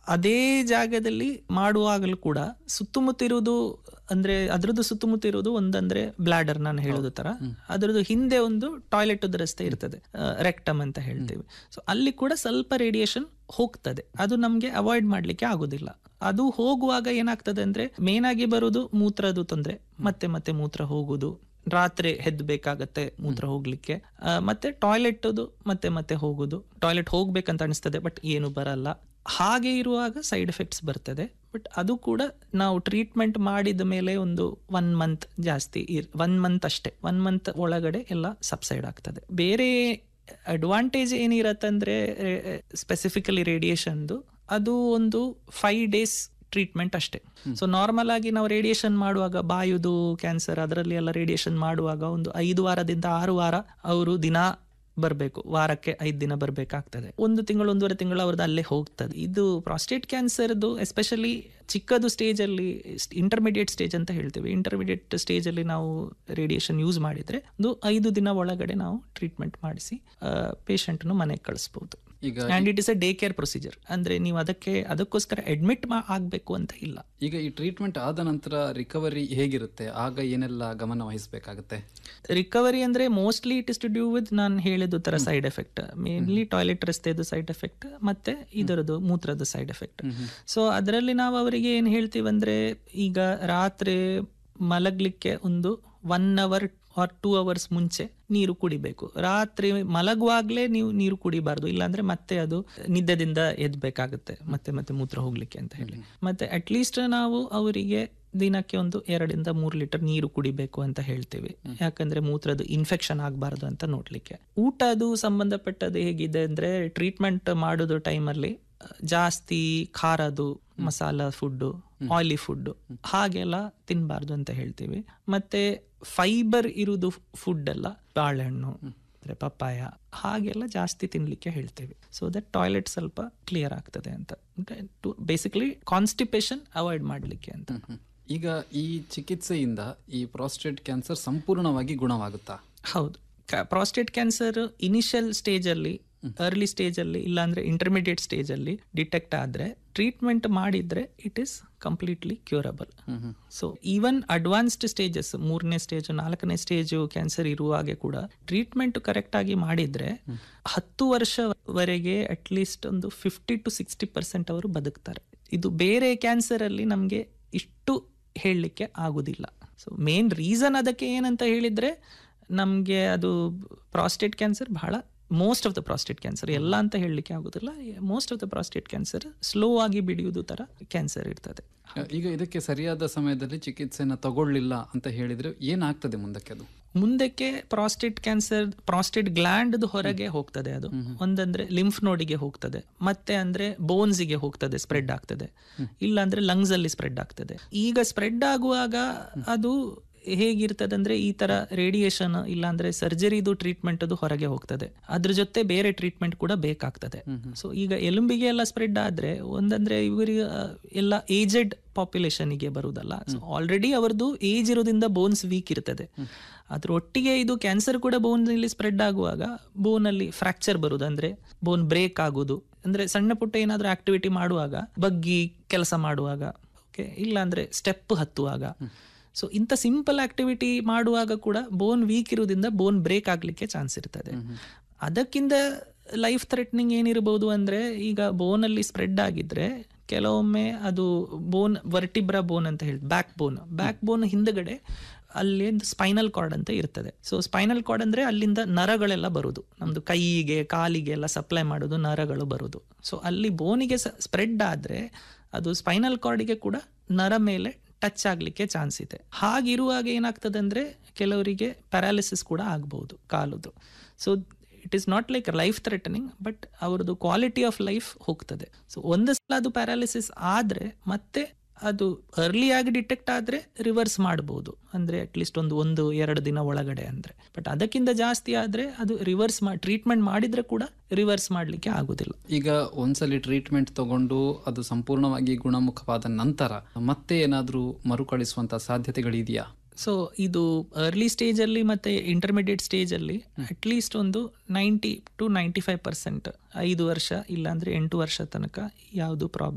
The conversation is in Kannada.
ಅದೇ ಜಾಗದಲ್ಲಿ ಮಾಡುವಾಗಲೂ ಕೂಡ ಸುತ್ತಮುತ್ತ ಇರುವುದು ಅಂದ್ರೆ ಅದ್ರದ್ದು ಸುತ್ತಮುತ್ತ ಇರುವುದು ಒಂದಂದ್ರೆ ಬ್ಲಾಡರ್ ನಾನು ಹೇಳೋದು ತರ ಅದ್ರದ್ದು ಹಿಂದೆ ಒಂದು ಟಾಯ್ಲೆಟ್ ರಸ್ತೆ ಇರ್ತದೆ ರೆಕ್ಟಮ್ ಅಂತ ಹೇಳ್ತೀವಿ ಸೊ ಅಲ್ಲಿ ಕೂಡ ಸ್ವಲ್ಪ ರೇಡಿಯೇಷನ್ ಹೋಗ್ತದೆ ಅದು ನಮ್ಗೆ ಅವಾಯ್ಡ್ ಮಾಡ್ಲಿಕ್ಕೆ ಆಗುದಿಲ್ಲ ಅದು ಹೋಗುವಾಗ ಏನಾಗ್ತದೆ ಅಂದ್ರೆ ಮೇನ್ ಆಗಿ ಬರುವುದು ಮೂತ್ರದ ತೊಂದ್ರೆ ಮತ್ತೆ ಮತ್ತೆ ಮೂತ್ರ ಹೋಗುದು ರಾತ್ರಿ ಹೆದ್ಬೇಕಾಗತ್ತೆ ಮೂತ್ರ ಹೋಗ್ಲಿಕ್ಕೆ ಆ, ಮತ್ತೆ ಟಾಯ್ಲೆಟ್ ಮತ್ತೆ ಮತ್ತೆ ಹೋಗುದು ಟಾಯ್ಲೆಟ್ ಹೋಗ್ಬೇಕಂತ ಅನಿಸ್ತದೆ ಬಟ್ ಏನು ಬರಲ್ಲ ಹಾಗೆ ಇರುವಾಗ ಸೈಡ್ ಎಫೆಕ್ಟ್ಸ್ ಬರ್ತದೆ ಬಟ್ ಅದು ಕೂಡ ನಾವು ಟ್ರೀಟ್ಮೆಂಟ್ ಮಾಡಿದ ಮೇಲೆ ಒಂದು ಒನ್ ಮಂತ್ ಜಾಸ್ತಿ ಒನ್ ಮಂತ್ ಅಷ್ಟೇ ಒನ್ ಮಂತ್ ಒಳಗಡೆ ಎಲ್ಲ ಸಬ್ಸೈಡ್ ಆಗ್ತದೆ ಬೇರೆ ಅಡ್ವಾಂಟೇಜ್ ಏನಿರತ್ತಂದ್ರೆ ಸ್ಪೆಸಿಫಿಕಲಿ ರೇಡಿಯೇಷನ್ದು ಅದು ಒಂದು ಫೈವ್ ಡೇಸ್ ಟ್ರೀಟ್ಮೆಂಟ್ ಅಷ್ಟೇ ಸೊ ನಾರ್ಮಲ್ ಆಗಿ ನಾವು ರೇಡಿಯೇಷನ್ ಮಾಡುವಾಗ ಬಾಯುದು ಕ್ಯಾನ್ಸರ್ ಅದರಲ್ಲಿ ಎಲ್ಲ ರೇಡಿಯೇಷನ್ ಮಾಡುವಾಗ ಒಂದು ಐದು ವಾರದಿಂದ ಆರು ವಾರ ಅವರು ದಿನ ಬರಬೇಕು ವಾರಕ್ಕೆ ಐದು ದಿನ ಬರಬೇಕಾಗ್ತದೆ ಒಂದು ತಿಂಗಳು ಒಂದೂವರೆ ತಿಂಗಳು ಅವ್ರದ್ದು ಅಲ್ಲೇ ಹೋಗ್ತದೆ ಇದು ಪ್ರಾಸ್ಟೇಟ್ ಕ್ಯಾನ್ಸರ್ದು ಎಸ್ಪೆಷಲಿ ಚಿಕ್ಕದು ಸ್ಟೇಜ್ ಅಲ್ಲಿ ಇಂಟರ್ಮೀಡಿಯೇಟ್ ಸ್ಟೇಜ್ ಅಂತ ಹೇಳ್ತೀವಿ ಇಂಟರ್ಮೀಡಿಯೇಟ್ ಸ್ಟೇಜ್ ಅಲ್ಲಿ ನಾವು ರೇಡಿಯೇಷನ್ ಯೂಸ್ ಮಾಡಿದ್ರೆ ಒಂದು ಐದು ದಿನ ಒಳಗಡೆ ನಾವು ಟ್ರೀಟ್ಮೆಂಟ್ ಮಾಡಿಸಿ ಪೇಷಂಟ್ನು ಮನೆಗೆ ಕಳಿಸ್ಬೋದು ಈಗ and it is a day care procedure ಅಂದ್ರೆ ನೀವು ಅದಕ್ಕೆ ಅದಕ್ಕೋಸ್ಕರ ಅಡ್ಮಿಟ್ ಆಗ್ಬೇಕು ಅಂತ ಇಲ್ಲ ಈಗ ಈ ಟ್ರೀಟ್ಮೆಂಟ್ ಆದ ನಂತರ ರಿಕವರಿ ಹೇಗಿರುತ್ತೆ ಆಗ ಏನೆಲ್ಲ ಗಮನ ವಹಿಸಬೇಕಾಗುತ್ತೆ ರಿಕವರಿ ಅಂದ್ರೆ mostly it is to due with ನಾನು ಹೇಳಿದ ತರ ಸೈಡ್ ಎಫೆಕ್ಟ್ ಮೇನ್ಲಿ ಟಾಯ್ಲೆಟ್ ರಸ್ತೆದು ಸೈಡ್ ಎಫೆಕ್ಟ್ ಮತ್ತೆ ಇದರದ್ದು ಮೂತ್ರದ ಸೈಡ್ ಎಫೆಕ್ಟ್ ಸೊ ಅದರಲ್ಲಿ ನಾವು ಅವರಿಗೆ ಏನ್ ಹೇಳ್ತೀವಿ ಅಂದ್ರೆ ಈಗ ರಾತ್ರಿ ಮಲಗ್ಲಿಕ್ಕೆ ಒಂದು one hour or two hours ಮುಂಚೆ ನೀರು ಕುಡಿಬೇಕು ರಾತ್ರಿ ಮಲಗುವಾಗ್ಲೇ ನೀವು ನೀರು ಕುಡಿಬಾರ್ದು ಇಲ್ಲಾಂದ್ರೆ ಮತ್ತೆ ಅದು ನಿದ್ದೆದಿಂದ ಎದ್ಬೇಕಾಗುತ್ತೆ ಮತ್ತೆ ಮತ್ತೆ ಮೂತ್ರ ಹೋಗ್ಲಿಕ್ಕೆ ಅಂತ ಹೇಳಿ ಮತ್ತೆ ಅಟ್ಲೀಸ್ಟ್ ನಾವು ಅವರಿಗೆ ದಿನಕ್ಕೆ ಒಂದು ಎರಡರಿಂದ ಮೂರು ಲೀಟರ್ ನೀರು ಕುಡಿಬೇಕು ಅಂತ ಹೇಳ್ತೀವಿ ಯಾಕಂದ್ರೆ ಮೂತ್ರದ ಇನ್ಫೆಕ್ಷನ್ ಆಗಬಾರ್ದು ಅಂತ ನೋಡ್ಲಿಕ್ಕೆ ಊಟ ಅದು ಸಂಬಂಧಪಟ್ಟದ್ದು ಹೇಗಿದೆ ಅಂದ್ರೆ ಟ್ರೀಟ್ಮೆಂಟ್ ಮಾಡೋದು ಟೈಮಲ್ಲಿ ಜಾಸ್ತಿ ಖಾರದು ಮಸಾಲ ಫುಡ್ಡು ಆಯಿಲಿ ಫುಡ್ ಹಾಗೆಲ್ಲ ತಿನ್ಬಾರ್ದು ಅಂತ ಹೇಳ್ತೀವಿ ಮತ್ತೆ ಫೈಬರ್ ಇರುವುದು ಫುಡ್ ಎಲ್ಲ ಬಾಳೆಹಣ್ಣು ಅಂದ್ರೆ ಪಪ್ಪಾಯ ಹಾಗೆಲ್ಲ ಜಾಸ್ತಿ ತಿನ್ಲಿಕ್ಕೆ ಹೇಳ್ತೇವೆ ಸೊ ದಟ್ ಟಾಯ್ಲೆಟ್ ಸ್ವಲ್ಪ ಕ್ಲಿಯರ್ ಆಗ್ತದೆ ಅಂತ ಬೇಸಿಕಲಿ ಕಾನ್ಸ್ಟಿಪೇಷನ್ ಅವಾಯ್ಡ್ ಮಾಡ್ಲಿಕ್ಕೆ ಅಂತ ಈಗ ಈ ಚಿಕಿತ್ಸೆಯಿಂದ ಈ ಪ್ರಾಸ್ಟೇಟ್ ಕ್ಯಾನ್ಸರ್ ಸಂಪೂರ್ಣವಾಗಿ ಗುಣವಾಗುತ್ತಾ ಹೌದು ಪ್ರಾಸ್ಟೇಟ್ ಕ್ಯಾನ್ಸರ್ ಇನಿಷಿಯಲ್ ಸ್ಟೇಜ್ ಅಲ್ಲಿ ಅರ್ಲಿ ಸ್ಟೇಜ್ ಅಲ್ಲಿ ಇಲ್ಲಾಂದ್ರೆ ಇಂಟರ್ಮೀಡಿಯೇಟ್ ಸ್ಟೇಜ್ ಅಲ್ಲಿ ಡಿಟೆಕ್ಟ್ ಆದ್ರೆ ಟ್ರೀಟ್ಮೆಂಟ್ ಮಾಡಿದ್ರೆ it is completely curable so even advanced stages ಮೂರನೇ ಸ್ಟೇಜ್ ನಾಲ್ಕನೇ ಸ್ಟೇಜ್ ಕ್ಯಾನ್ಸರ್ ಇರುವಾಗೆ ಕೂಡ ಟ್ರೀಟ್ಮೆಂಟ್ ಕರೆಕ್ಟ್ ಆಗಿ ಮಾಡಿದ್ರೆ ಹತ್ತು ವರ್ಷವರೆಗೆ ಅಟ್ಲೀಸ್ಟ್ ಒಂದು ಫಿಫ್ಟಿ ಟು ಸಿಕ್ಸ್ಟಿ ಪರ್ಸೆಂಟ್ ಅವರು ಬದುಕ್ತಾರೆ ಇದು ಬೇರೆ ಕ್ಯಾನ್ಸರ್ ಅಲ್ಲಿ ನಮಗೆ ಇಷ್ಟು ಹೇಳಲಿಕ್ಕೆ ಆಗುದಿಲ್ಲ ಸೊ ಮೇನ್ ರೀಸನ್ ಅದಕ್ಕೆ ಏನಂತ ಹೇಳಿದ್ರೆ ನಮಗೆ ಅದು ಪ್ರಾಸ್ಟೇಟ್ ಕ್ಯಾನ್ಸರ್ ಬಹಳ most of the prostate cancer ಎಲ್ಲ ಅಂತ ಹೇಳಲಿಕ್ಕೆ ಆಗೋದಿಲ್ಲ most of the prostate cancer slow ಆಗಿ ಬಿಡಿಯುವುದು ತರ ಕ್ಯಾನ್ಸರ್ ಇರ್ತದೆ ಈಗ ಇದಕ್ಕೆ ಸರಿಯಾದ ಸಮಯದಲ್ಲಿ ಚಿಕಿತ್ಸೆನ ತಗೊಳ್ಳಿಲ್ಲ ಅಂತ ಹೇಳಿದ್ರೆ ಏನಾಗ್ತದೆ ಮುಂದಕ್ಕೆ ಅದು ಮುಂದಕ್ಕೆ ಪ್ರಾಸ್ಟೇಟ್ ಕ್ಯಾನ್ಸರ್ ಪ್ರಾಸ್ಟೇಟ್ ಗ್ಲ್ಯಾಂಡ್ ಹೊರಗೆ ಹೋಗ್ತದೆ ಅದು ಒಂದಂದ್ರೆ ಲಿಂಫ್ ನೋಡಿಗೆ ಹೋಗ್ತದೆ ಮತ್ತೆ ಅಂದ್ರೆ ಬೋನ್ಸ್ಗೆ ಹೋಗ್ತದೆ ಸ್ಪ್ರೆಡ್ ಆಗ್ತದೆ ಇಲ್ಲ ಅಂದ್ರೆ ಲಂಗ್ಸ್ ಅಲ್ಲಿ ಸ್ಪ್ರೆಡ್ ಆಗ್ತದೆ ಈಗ ಸ್ಪ್ರೆಡ್ ಆಗುವಾಗ ಅದು ಹೇಗಿರ್ತದೆ ಅಂದ್ರೆ ಈ ತರ ರೇಡಿಯೇಷನ್ ಇಲ್ಲಾಂದ್ರೆ ಸರ್ಜರಿದು ಟ್ರೀಟ್ಮೆಂಟ್ ಅದು ಹೊರಗೆ ಹೋಗ್ತದೆ ಅದ್ರ ಜೊತೆ ಬೇರೆ ಟ್ರೀಟ್ಮೆಂಟ್ ಕೂಡ ಬೇಕಾಗ್ತದೆ ಸೊ ಈಗ ಎಲುಂಬಿಗೆ ಎಲ್ಲ ಸ್ಪ್ರೆಡ್ ಆದ್ರೆ ಒಂದಂದ್ರೆ ಇವರಿಗೆ ಎಲ್ಲ ಏಜೆಡ್ ಪಾಪ್ಯುಲೇಷನ್ ಗೆ ಬರುದಲ್ಲ ಸೊ ಆಲ್ರೆಡಿ ಅವರದು ಏಜ್ ಇರೋದ್ರಿಂದ ಬೋನ್ಸ್ ವೀಕ್ ಇರ್ತದೆ ಅದ್ರ ಒಟ್ಟಿಗೆ ಇದು ಕ್ಯಾನ್ಸರ್ ಕೂಡ ಬೋನ್ ಅಲ್ಲಿ ಸ್ಪ್ರೆಡ್ ಆಗುವಾಗ ಬೋನ್ ಅಲ್ಲಿ ಫ್ರಾಕ್ಚರ್ ಬರುದು ಅಂದ್ರೆ ಬೋನ್ ಬ್ರೇಕ್ ಆಗುದು ಅಂದ್ರೆ ಸಣ್ಣ ಪುಟ್ಟ ಏನಾದ್ರೂ ಆಕ್ಟಿವಿಟಿ ಮಾಡುವಾಗ ಬಗ್ಗಿ ಕೆಲಸ ಮಾಡುವಾಗ ಓಕೆ ಇಲ್ಲ ಅಂದ್ರೆ ಸ್ಟೆಪ್ ಹತ್ತುವಾಗ ಸೊ ಇಂಥ ಸಿಂಪಲ್ ಆಕ್ಟಿವಿಟಿ ಮಾಡುವಾಗ ಕೂಡ ಬೋನ್ ವೀಕ್ ಇರುವುದರಿಂದ ಬೋನ್ ಬ್ರೇಕ್ ಆಗ್ಲಿಕ್ಕೆ ಚಾನ್ಸ್ ಇರ್ತದೆ ಅದಕ್ಕಿಂತ ಲೈಫ್ ಥ್ರೆಟ್ನಿಂಗ್ ಏನಿರಬಹುದು ಅಂದ್ರೆ ಈಗ ಬೋನ್ ಅಲ್ಲಿ ಸ್ಪ್ರೆಡ್ ಆಗಿದ್ರೆ ಕೆಲವೊಮ್ಮೆ ಅದು ಬೋನ್ ವರ್ಟಿಬ್ರಾ ಬೋನ್ ಅಂತ ಹೇಳಿ ಬ್ಯಾಕ್ ಬೋನ್ ಬ್ಯಾಕ್ ಬೋನ್ ಹಿಂದಗಡೆ ಅಲ್ಲಿ ಒಂದು ಸ್ಪೈನಲ್ ಕಾರ್ಡ್ ಅಂತ ಇರ್ತದೆ ಸೊ ಸ್ಪೈನಲ್ ಕಾರ್ಡ್ ಅಂದ್ರೆ ಅಲ್ಲಿಂದ ನರಗಳೆಲ್ಲ ಬರುದು ನಮ್ದು ಕೈಗೆ ಕಾಲಿಗೆ ಎಲ್ಲ ಸಪ್ಲೈ ಮಾಡೋದು ನರಗಳು ಬರುದು ಸೊ ಅಲ್ಲಿ ಬೋನಿಗೆ ಸ್ಪ್ರೆಡ್ ಆದ್ರೆ ಅದು ಸ್ಪೈನಲ್ ಕಾರ್ಡಿಗೆ ಕೂಡ ನರ ಮೇಲೆ ಟಚ್ ಆಗ್ಲಿಕ್ಕೆ ಚಾನ್ಸ್ ಇದೆ ಹಾಗಿರುವಾಗ ಏನಾಗ್ತದೆ ಅಂದ್ರೆ ಕೆಲವರಿಗೆ ಪ್ಯಾರಾಲಿಸಿಸ್ ಕೂಡ ಆಗ್ಬಹುದು ಕಾಲುದು so it is not like life threatening but ಅವ್ರದ್ದು ಕ್ವಾಲಿಟಿ ಆಫ್ ಲೈಫ್ ಹೋಗ್ತದೆ ಸೊ ಒಂದು ಸಲ ಅದು ಪ್ಯಾರಾಲಿಸಿಸ್ ಆದ್ರೆ ಮತ್ತೆ ಅದು ಅರ್ಲಿ ಆಗಿ ಡಿಟೆಕ್ಟ್ ಆದ್ರೆ ರಿವರ್ಸ್ ಮಾಡಬಹುದು ಅಂದ್ರೆ ಅಟ್ಲೀಸ್ಟ್ ಒಂದು ಒಂದು ಎರಡು ದಿನ ಒಳಗಡೆ ಅಂದ್ರೆ ಬಟ್ ಅದಕ್ಕಿಂತ ಜಾಸ್ತಿ ಆದ್ರೆ ಅದು ರಿವರ್ಸ್ ಮಾಡಿ ಟ್ರೀಟ್ಮೆಂಟ್ ಮಾಡಿದ್ರೆ ಕೂಡ ರಿವರ್ಸ್ ಮಾಡ್ಲಿಕ್ಕೆ ಆಗುದಿಲ್ಲ ಈಗ ಒಂದ್ಸಲಿ ಟ್ರೀಟ್ಮೆಂಟ್ ತಗೊಂಡು ಅದು ಸಂಪೂರ್ಣವಾಗಿ ಗುಣಮುಖವಾದ ನಂತರ ಮತ್ತೆ ಏನಾದ್ರೂ ಮರುಕಳಿಸುವಂತ ಸಾಧ್ಯತೆಗಳಿದೆಯಾ ಸೊ ಇದು ಅರ್ಲಿ ಸ್ಟೇಜ್ ಅಲ್ಲಿ ಮತ್ತೆ ಇಂಟರ್ಮೀಡಿಯೇಟ್ ಸ್ಟೇಜ್ ಅಲ್ಲಿ ಅಟ್ಲೀಸ್ಟ್ ಒಂದು ninety to ninety five percent ಐದು ವರ್ಷ ಇಲ್ಲಾಂದ್ರೆ ಎಂಟು ವರ್ಷ ತನಕ ಯಾವುದು ಪ್ರಾಬ್ಲಮ್